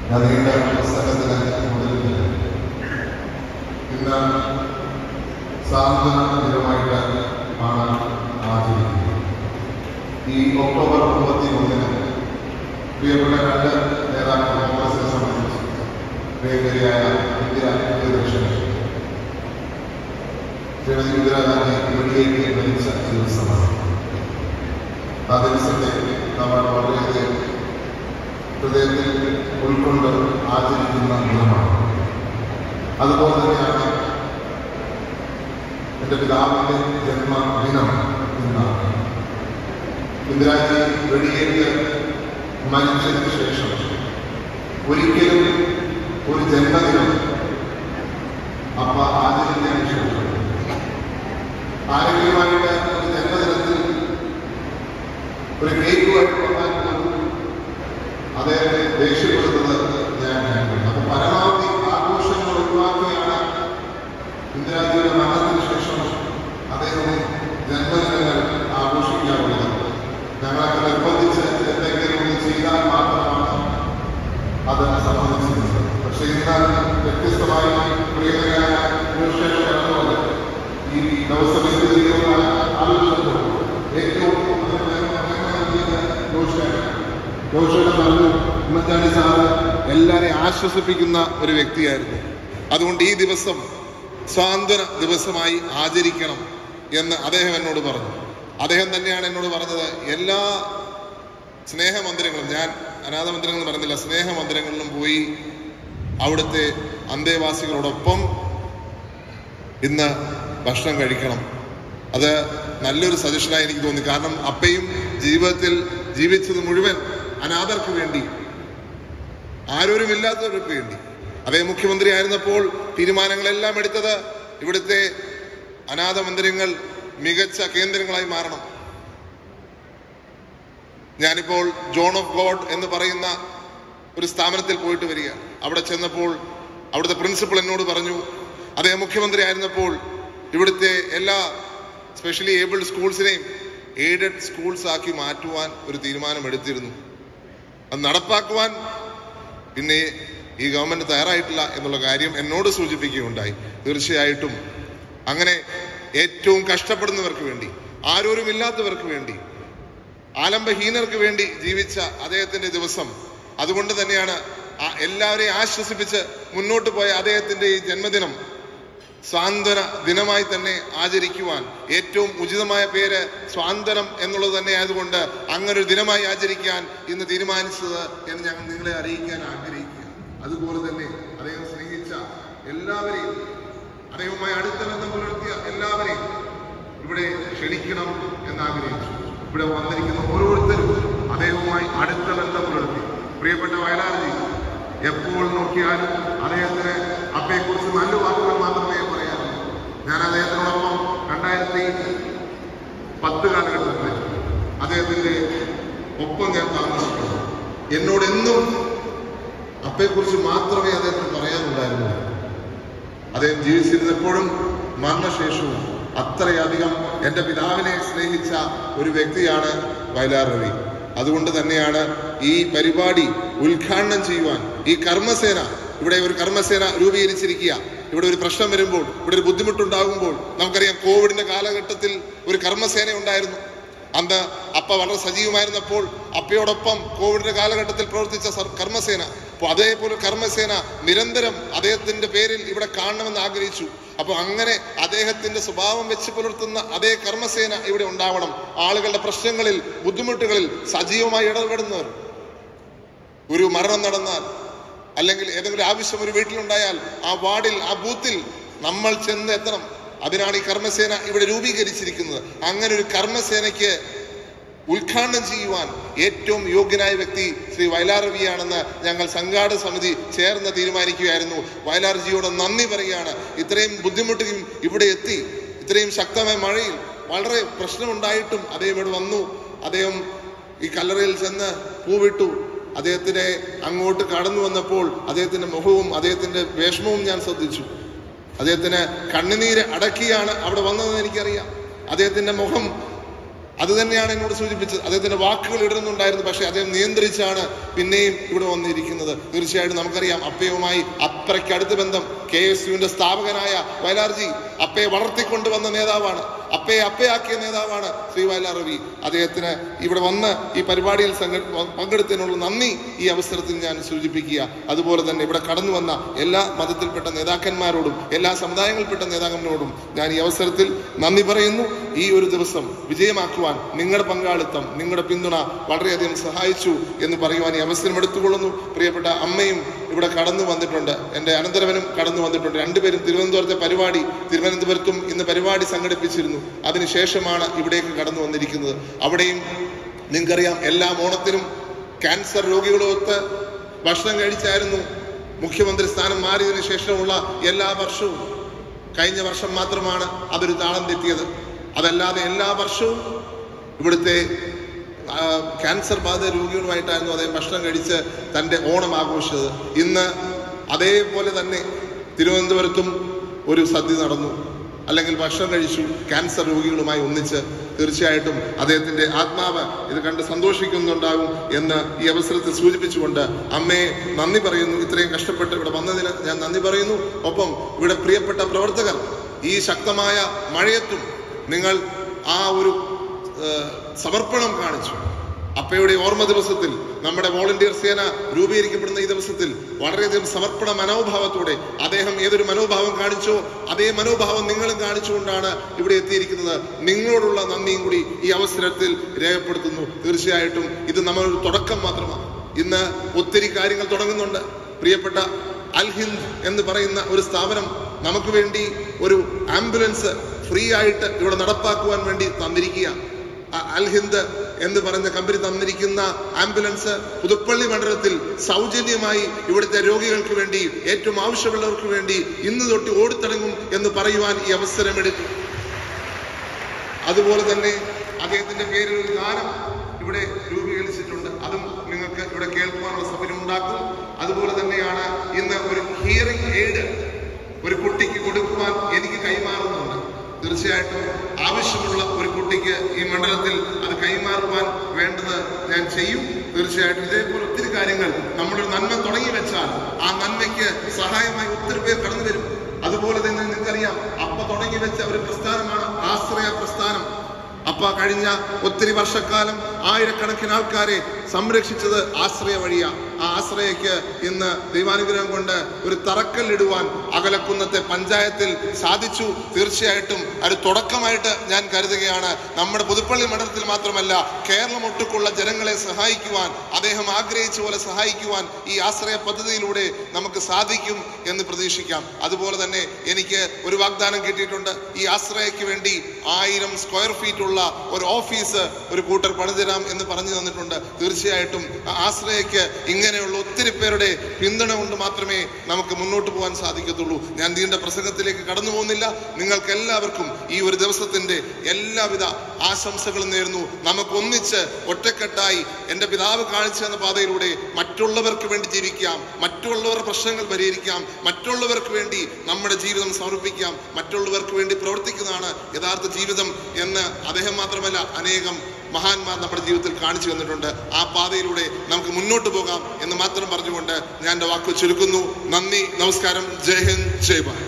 ഞാൻ നീണ്ട പ്രസംഗത്തിന് മുതലില്ല ഇന്ന് സാന്ത്വന ദിനമായിട്ട് ആണ് ആചരിക്കുന്നത് ഈ ഒക്ടോബർ മുപ്പത്തി ഒന്നിന് പ്രിയപ്പെട്ട രണ്ട് നേതാക്കൾ കോൺഗ്രസിനെ സംബന്ധിച്ച് പ്രിയങ്കരിയായ ഇന്ദിര പ്രിയദർശിനി ശ്രീമതി ഇന്ദിരാഗാന്ധി വെളിയേക്ക് മരിച്ച ദിവസമാണ് ആ ദിവസത്തെ നമ്മൾ വളരെയധികം ഹൃദയത്തിൽ ഉൾക്കൊണ്ട് ആചരിക്കുന്ന ദിനമാണ് അതുപോലെ തന്നെയാണ് എൻ്റെ പിതാവിൻ്റെ ജന്മദിനം ഇന്നാണ് ഇന്ദിരാജി വെടിയേറ്റ് മരിച്ചതിന് ശേഷം ഒരിക്കലും ഒരു ജന്മദിനം അപ്പ ആചരിക്കാൻ ശേഷം ആരോഗ്യമായിട്ട് ഒരു ജന്മദിനത്തിൽ ഒരു കേക്കുമായിട്ട് വന്നാൽ പോലും അദ്ദേഹത്തെ ദേഷ്യപ്പെടുന്നത് ഞാൻ കണ്ടു അപ്പൊ പരമാവധി ആഘോഷങ്ങൾ ഒഴിവാക്കിയാണ് ഇന്ദിരാജിയുടെ മരണത്തിന് ശേഷം അദ്ദേഹം ജന്മദിനങ്ങൾ ആഘോഷിക്കാറുള്ളത് ഞങ്ങളൊക്കെ നിർബന്ധിച്ച് എന്തെങ്കിലും ഒന്ന് ചെയ്താൽ മാത്രമാണ് അത് സംബന്ധിച്ചിരുന്നത് പക്ഷെ ഇന്ന് വ്യത്യസ്തമായി പ്രിയതരായ തീർച്ചയായിട്ടും പറഞ്ഞുകൊണ്ട് ഈ ദിവസം എന്ത് ചെയ്യുന്ന ആലോചിച്ചപ്പോൾ ഏറ്റവും ജോഷയുടെ പറഞ്ഞു ഉമ്മൻചാണ്ടി സാറ് എല്ലാവരെയും ആശ്വസിപ്പിക്കുന്ന ഒരു വ്യക്തിയായിരുന്നു അതുകൊണ്ട് ഈ ദിവസം സ്വാതന്ത്ര്യ ദിവസമായി ആചരിക്കണം എന്ന് അദ്ദേഹം എന്നോട് പറഞ്ഞു അദ്ദേഹം തന്നെയാണ് എന്നോട് പറഞ്ഞത് എല്ലാ സ്നേഹമന്ദിരങ്ങളും ഞാൻ അനാഥ മന്ദിരങ്ങൾ പറഞ്ഞില്ല സ്നേഹമന്ദിരങ്ങളിലും പോയി അവിടുത്തെ അന്തേവാസികളോടൊപ്പം ഇന്ന് ഭക്ഷണം കഴിക്കണം അത് നല്ലൊരു സജഷനായി എനിക്ക് തോന്നി കാരണം അപ്പയും ജീവിതത്തിൽ ജീവിച്ചത് മുഴുവൻ അനാഥർക്ക് വേണ്ടി ആരോരുമില്ലാത്തവർക്ക് വേണ്ടി അതേ മുഖ്യമന്ത്രി ആയിരുന്നപ്പോൾ തീരുമാനങ്ങളെല്ലാം എടുത്തത് ഇവിടുത്തെ അനാഥ മന്ദിരങ്ങൾ മികച്ച കേന്ദ്രങ്ങളായി മാറണം ഞാനിപ്പോൾ ജോൺ ഓഫ് ഗോഡ് എന്ന് പറയുന്ന ഒരു സ്ഥാപനത്തിൽ പോയിട്ട് വരിക അവിടെ ചെന്നപ്പോൾ അവിടുത്തെ പ്രിൻസിപ്പൾ എന്നോട് പറഞ്ഞു അദ്ദേഹം മുഖ്യമന്ത്രി ആയിരുന്നപ്പോൾ ഇവിടുത്തെ എല്ലാ സ്പെഷ്യലി ഏബിൾഡ് സ്കൂൾസിനെയും എയ്ഡഡ് സ്കൂൾസ് ആക്കി മാറ്റുവാൻ ഒരു തീരുമാനം എടുത്തിരുന്നു അത് നടപ്പാക്കുവാൻ പിന്നെ ഈ ഗവൺമെന്റ് തയ്യാറായിട്ടില്ല എന്നുള്ള കാര്യം എന്നോട് സൂചിപ്പിക്കുകയുണ്ടായി തീർച്ചയായിട്ടും അങ്ങനെ ഏറ്റവും കഷ്ടപ്പെടുന്നവർക്ക് വേണ്ടി ആരോരുമില്ലാത്തവർക്ക് വേണ്ടി ആലംബഹീനർക്ക് വേണ്ടി ജീവിച്ച അദ്ദേഹത്തിന്റെ ദിവസം അതുകൊണ്ട് തന്നെയാണ് ആ എല്ലാവരെയും ആശ്വസിപ്പിച്ച് മുന്നോട്ട് പോയ അദ്ദേഹത്തിന്റെ ഈ ജന്മദിനം സ്വാന്തന ദിനമായി തന്നെ ആചരിക്കുവാൻ ഏറ്റവും ഉചിതമായ പേര് സ്വാന്തനം എന്നുള്ളത് തന്നെ ആയതുകൊണ്ട് അങ്ങനെ ഒരു ദിനമായി ആചരിക്കാൻ ഇന്ന് തീരുമാനിച്ചത് എന്ന് ഞങ്ങൾ നിങ്ങളെ അറിയിക്കാൻ ആഗ്രഹിക്കുക അതുപോലെ തന്നെ അദ്ദേഹം സ്നേഹിച്ച എല്ലാവരെയും അദ്ദേഹവുമായി അടുത്ത ബന്ധം പുലർത്തിയ എല്ലാവരെയും ഇവിടെ ക്ഷണിക്കണം എന്ന് ആഗ്രഹിച്ചു ഇവിടെ വന്നിരിക്കുന്ന ഓരോരുത്തരും അദ്ദേഹവുമായി അടുത്ത ബന്ധം പുലർത്തി പ്രിയപ്പെട്ട വയലാർജി എപ്പോൾ നോക്കിയാലും അദ്ദേഹത്തിന് അപ്പയെക്കുറിച്ച് നല്ല വാക്കുകൾ മാത്രമേ പറയാറുള്ളൂ ഞാൻ അദ്ദേഹത്തിനോടൊപ്പം രണ്ടായിരത്തി പത്ത് കാലഘട്ടത്തിൽ അദ്ദേഹത്തിന്റെ ഒപ്പം ഞാൻ താമസിക്കുന്നു എന്നോട് എന്നും അപ്പയെക്കുറിച്ച് മാത്രമേ അദ്ദേഹത്തിന് പറയാനുണ്ടായിരുന്നുള്ളൂ അദ്ദേഹം ജീവിച്ചിരുന്നപ്പോഴും മരണശേഷവും അത്രയധികം എൻ്റെ പിതാവിനെ സ്നേഹിച്ച ഒരു വ്യക്തിയാണ് വയലാർ രവി അതുകൊണ്ട് തന്നെയാണ് ഈ പരിപാടി ഉദ്ഘാടനം ചെയ്യുവാൻ ഈ കർമ്മസേന ഇവിടെ ഒരു കർമ്മസേന രൂപീകരിച്ചിരിക്കുക ഇവിടെ ഒരു പ്രശ്നം വരുമ്പോൾ ഇവിടെ ഒരു ബുദ്ധിമുട്ടുണ്ടാകുമ്പോൾ നമുക്കറിയാം കോവിഡിന്റെ കാലഘട്ടത്തിൽ ഒരു കർമ്മസേന ഉണ്ടായിരുന്നു അന്ന് അപ്പ വളരെ സജീവമായിരുന്നപ്പോൾ അപ്പയോടൊപ്പം കോവിഡിന്റെ കാലഘട്ടത്തിൽ പ്രവർത്തിച്ച സർ- കർമ്മസേന അപ്പോൾ അതേപോലെ കർമ്മസേന നിരന്തരം അദ്ദേഹത്തിന്റെ പേരിൽ ഇവിടെ കാണണമെന്ന് ആഗ്രഹിച്ചു അപ്പോൾ അങ്ങനെ അദ്ദേഹത്തിന്റെ സ്വഭാവം വെച്ച് പുലർത്തുന്ന അതേ കർമ്മസേന ഇവിടെ ഉണ്ടാവണം ആളുകളുടെ പ്രശ്നങ്ങളിൽ ബുദ്ധിമുട്ടുകളിൽ സജീവമായി ഇടപെടുന്നവർ ഒരു മരണം നടന്നാൽ അല്ലെങ്കിൽ ഏതെങ്കിലും ആവശ്യം ഒരു വീട്ടിലുണ്ടായാൽ ആ വാർഡിൽ ആ ബൂത്തിൽ നമ്മൾ ചെന്ന് എത്തണം അതിനാണ് ഈ കർമ്മസേന ഇവിടെ രൂപീകരിച്ചിരിക്കുന്നത് അങ്ങനെ ഒരു കർമ്മസേനയ്ക്ക് ഉദ്ഘാടനം ചെയ്യുവാൻ ഏറ്റവും യോഗ്യനായ വ്യക്തി ശ്രീ വയലാർ രവിയാണെന്ന് ഞങ്ങൾ സംഘാടക സമിതി ചേർന്ന് തീരുമാനിക്കുകയായിരുന്നു വയലാർജിയോട് നന്ദി പറയുകയാണ് ഇത്രയും ബുദ്ധിമുട്ടിയും ഇവിടെ എത്തി ഇത്രയും ശക്തമായ മഴയിൽ വളരെ പ്രശ്നമുണ്ടായിട്ടും അദ്ദേഹം ഇവിടെ വന്നു അദ്ദേഹം ഈ കല്ലറയിൽ ചെന്ന് പൂവിട്ടു അദ്ദേഹത്തിനെ അങ്ങോട്ട് കടന്നു വന്നപ്പോൾ അദ്ദേഹത്തിന്റെ മുഖവും അദ്ദേഹത്തിന്റെ വേഷമവും ഞാൻ ശ്രദ്ധിച്ചു അദ്ദേഹത്തിന് കണ്ണുനീര് അടക്കിയാണ് അവിടെ വന്നതെന്ന് എനിക്കറിയാം അദ്ദേഹത്തിന്റെ മുഖം അത് തന്നെയാണ് എന്നോട് സൂചിപ്പിച്ചത് അദ്ദേഹത്തിന്റെ വാക്കുകൾ ഇടുന്നുണ്ടായിരുന്നു പക്ഷേ അദ്ദേഹം നിയന്ത്രിച്ചാണ് പിന്നെയും ഇവിടെ വന്നിരിക്കുന്നത് തീർച്ചയായിട്ടും നമുക്കറിയാം അപ്പയുമായി അത്രയ്ക്ക് അടുത്ത ബന്ധം കെ എസ് യുവിന്റെ സ്ഥാപകനായ വയലാർജി അപ്പയെ വളർത്തിക്കൊണ്ടുവന്ന നേതാവാണ് അപ്പയെ അപ്പയാക്കിയ നേതാവാണ് ശ്രീ വയലാർ രവി അദ്ദേഹത്തിന് ഇവിടെ വന്ന് ഈ പരിപാടിയിൽ സംഘ പങ്കെടുത്തതിനുള്ള നന്ദി ഈ അവസരത്തിൽ ഞാൻ സൂചിപ്പിക്കുക അതുപോലെ തന്നെ ഇവിടെ കടന്നു വന്ന എല്ലാ മതത്തിൽപ്പെട്ട നേതാക്കന്മാരോടും എല്ലാ സമുദായങ്ങളിൽപ്പെട്ട നേതാക്കന്മാരോടും ഞാൻ ഈ അവസരത്തിൽ നന്ദി പറയുന്നു ഈ ഒരു ദിവസം വിജയമാക്കുവാൻ നിങ്ങളുടെ പങ്കാളിത്തം നിങ്ങളുടെ പിന്തുണ വളരെയധികം സഹായിച്ചു എന്ന് പറയുവാൻ ഈ അവസരം എടുത്തുകൊള്ളുന്നു പ്രിയപ്പെട്ട അമ്മയും ഇവിടെ കടന്നു വന്നിട്ടുണ്ട് എൻ്റെ അനന്തരവനും കടന്നു വന്നിട്ടുണ്ട് രണ്ടുപേരും തിരുവനന്തപുരത്തെ പരിപാടി തിരുവനന്തപുരത്തും ഇന്ന് പരിപാടി സംഘടിപ്പിച്ചിരുന്നു അതിനുശേഷമാണ് ഇവിടേക്ക് കടന്നു വന്നിരിക്കുന്നത് അവിടെയും നിങ്ങൾക്കറിയാം എല്ലാ ഓണത്തിനും ക്യാൻസർ രോഗികളൊത്ത് ഭക്ഷണം കഴിച്ചായിരുന്നു മുഖ്യമന്ത്രി സ്ഥാനം മാറിയതിനു ശേഷമുള്ള എല്ലാ വർഷവും കഴിഞ്ഞ വർഷം മാത്രമാണ് അതൊരു താളം തെറ്റിയത് അതല്ലാതെ എല്ലാ വർഷവും ഇവിടുത്തെ ആ, ക്യാൻസർ ബാധിത രോഗികളുമായിട്ടായിരുന്നു അദ്ദേഹം ഭക്ഷണം കഴിച്ച് തൻ്റെ ഓണം ആഘോഷിച്ചത് ഇന്ന് അതേപോലെ തന്നെ തിരുവനന്തപുരത്തും ഒരു സദ്യ നടന്നു അല്ലെങ്കിൽ ഭക്ഷണം കഴിച്ചു ക്യാൻസർ രോഗികളുമായി ഒന്നിച്ച് തീർച്ചയായിട്ടും അദ്ദേഹത്തിന്റെ ആത്മാവ് ഇത് കണ്ട് സന്തോഷിക്കുന്നുണ്ടാകും എന്ന് ഈ അവസരത്തിൽ സൂചിപ്പിച്ചുകൊണ്ട് അമ്മയെ നന്ദി പറയുന്നു ഇത്രയും കഷ്ടപ്പെട്ട് ഇവിടെ വന്നതിന് ഞാൻ നന്ദി പറയുന്നു ഒപ്പം ഇവിടെ പ്രിയപ്പെട്ട പ്രവർത്തകർ ഈ ശക്തമായ മഴയത്തും നിങ്ങൾ ആ ഒരു ഏഹ്, സമർപ്പണം കാണിച്ചു അപ്പയുടെ ഓർമ്മ ദിവസത്തിൽ നമ്മുടെ വോളണ്ടിയർ സേന രൂപീകരിക്കപ്പെടുന്ന ഈ ദിവസത്തിൽ വളരെയധികം സമർപ്പണ മനോഭാവത്തോടെ അദ്ദേഹം ഏതൊരു മനോഭാവം കാണിച്ചോ അതേ മനോഭാവം നിങ്ങളും കാണിച്ചുകൊണ്ടാണ് ഇവിടെ എത്തിയിരിക്കുന്നത് നിങ്ങളോടുള്ള നന്ദിയും കൂടി ഈ അവസരത്തിൽ രേഖപ്പെടുത്തുന്നു തീർച്ചയായിട്ടും ഇത് നമ്മളൊരു തുടക്കം മാത്രമാണ് ഇന്ന് ഒത്തിരി കാര്യങ്ങൾ തുടങ്ങുന്നുണ്ട് പ്രിയപ്പെട്ട അൽ ഹിന്ദ് എന്ന് പറയുന്ന ഒരു സ്ഥാപനം നമുക്ക് വേണ്ടി ഒരു ആംബുലൻസ് ഫ്രീ ആയിട്ട് ഇവിടെ നടപ്പാക്കുവാൻ വേണ്ടി തന്നിരിക്കുക അ- അൽ ഹിന്ദ് എന്ന് പറഞ്ഞ കമ്പനി തന്നിരിക്കുന്ന ആംബുലൻസ് പുതുപ്പള്ളി മണ്ഡലത്തിൽ സൗജന്യമായി ഇവിടുത്തെ രോഗികൾക്ക് വേണ്ടി ഏറ്റവും ആവശ്യമുള്ളവർക്ക് വേണ്ടി ഇന്ന് തൊട്ട് ഓടിത്തടങ്ങും എന്ന് പറയുവാൻ ഈ അവസരമെടുത്തു അതുപോലെ തന്നെ അദ്ദേഹത്തിന്റെ പേരിൽ ഒരു ഗാനം ഇവിടെ രൂപീകരിച്ചിട്ടുണ്ട് അതും നിങ്ങൾക്ക് ഇവിടെ കേൾക്കുവാനുള്ള സൗകര്യം ഉണ്ടാക്കും അതുപോലെ തന്നെയാണ് ഇന്ന് ഒരു ഹിയറിംഗ് എയ്ഡ് ഒരു കുട്ടിക്ക് കൊടുക്കുവാൻ എനിക്ക് കൈമാറുന്നുണ്ട് തീർച്ചയായിട്ടും ആവശ്യമുള്ള ഒരു കുട്ടിക്ക് ഈ മണ്ഡലത്തിൽ അത് കൈമാറുവാൻ വേണ്ടത് ഞാൻ ചെയ്യും തീർച്ചയായിട്ടും ഇതേപോലെ ഒത്തിരി കാര്യങ്ങൾ നമ്മളൊരു നന്മ തുടങ്ങി വെച്ചാൽ ആ നന്മയ്ക്ക് സഹായമായി ഒത്തിരി പേർ കടന്നു വരും അതുപോലെ തന്നെ നിങ്ങൾക്കറിയാം അപ്പ തുടങ്ങി വെച്ച ഒരു പ്രസ്ഥാനമാണ് ആശ്രയ പ്രസ്ഥാനം അപ്പ കഴിഞ്ഞ ഒത്തിരി വർഷക്കാലം ആയിരക്കണക്കിന് ആൾക്കാരെ സംരക്ഷിച്ചത് ആശ്രയ വഴിയാ ആ ആശ്രയയ്ക്ക് ഇന്ന് ദൈവാനുഗ്രഹം കൊണ്ട് ഒരു തറക്കല്ലിടുവാൻ അകലക്കുന്നത്തെ പഞ്ചായത്തിൽ സാധിച്ചു തീർച്ചയായിട്ടും അത് തുടക്കമായിട്ട് ഞാൻ കരുതുകയാണ് നമ്മുടെ പുതുപ്പള്ളി മണ്ഡലത്തിൽ മാത്രമല്ല കേരളം ഒട്ടുക്കുള്ള ജനങ്ങളെ സഹായിക്കുവാൻ അദ്ദേഹം ആഗ്രഹിച്ച പോലെ സഹായിക്കുവാൻ ഈ ആശ്രയ പദ്ധതിയിലൂടെ നമുക്ക് സാധിക്കും എന്ന് പ്രതീക്ഷിക്കാം അതുപോലെ തന്നെ എനിക്ക് ഒരു വാഗ്ദാനം കിട്ടിയിട്ടുണ്ട് ഈ ആശ്രയയ്ക്ക് വേണ്ടി ആയിരം സ്ക്വയർ ഫീറ്റ് ഉള്ള ഒരു ഓഫീസ് ഒരു കൂട്ടർ പണിതരാം എന്ന് പറഞ്ഞു തന്നിട്ടുണ്ട് തീർച്ചയായിട്ടും ആ ആശ്രയയ്ക്ക് ഇങ്ങനെയുള്ള ഒത്തിരി പേരുടെ പിന്തുണ കൊണ്ട് മാത്രമേ നമുക്ക് മുന്നോട്ട് പോകാൻ സാധിക്കത്തുള്ളൂ ഞാൻ നീണ്ട പ്രസംഗത്തിലേക്ക് കടന്നു പോകുന്നില്ല നിങ്ങൾക്ക് എല്ലാവർക്കും ഈ ഒരു ദിവസത്തിന്റെ എല്ലാവിധ ആശംസകളും നേരുന്നു നമുക്ക് ഒന്നിച്ച് ഒറ്റക്കെട്ടായി എൻ്റെ പിതാവ് കാണിച്ചു തന്ന പാതയിലൂടെ മറ്റുള്ളവർക്ക് വേണ്ടി ജീവിക്കാം മറ്റുള്ളവരുടെ പ്രശ്നങ്ങൾ പരിഹരിക്കാം മറ്റുള്ളവർക്ക് വേണ്ടി നമ്മുടെ ജീവിതം സമർപ്പിക്കാം മറ്റുള്ളവർക്ക് വേണ്ടി പ്രവർത്തിക്കുന്നതാണ് യഥാർത്ഥ ജീവിതം എന്ന് അദ്ദേഹം മാത്രമല്ല അനേകം മഹാന്മാർ നമ്മുടെ ജീവിതത്തിൽ കാണിച്ചു തന്നിട്ടുണ്ട് ആ പാതയിലൂടെ നമുക്ക് മുന്നോട്ട് പോകാം എന്ന് മാത്രം പറഞ്ഞുകൊണ്ട് ഞാൻ എൻ്റെ വാക്ക് ചുരുക്കുന്നു നന്ദി നമസ്കാരം ജയ് ഹിന്ദ് ജയ് ഭാരത്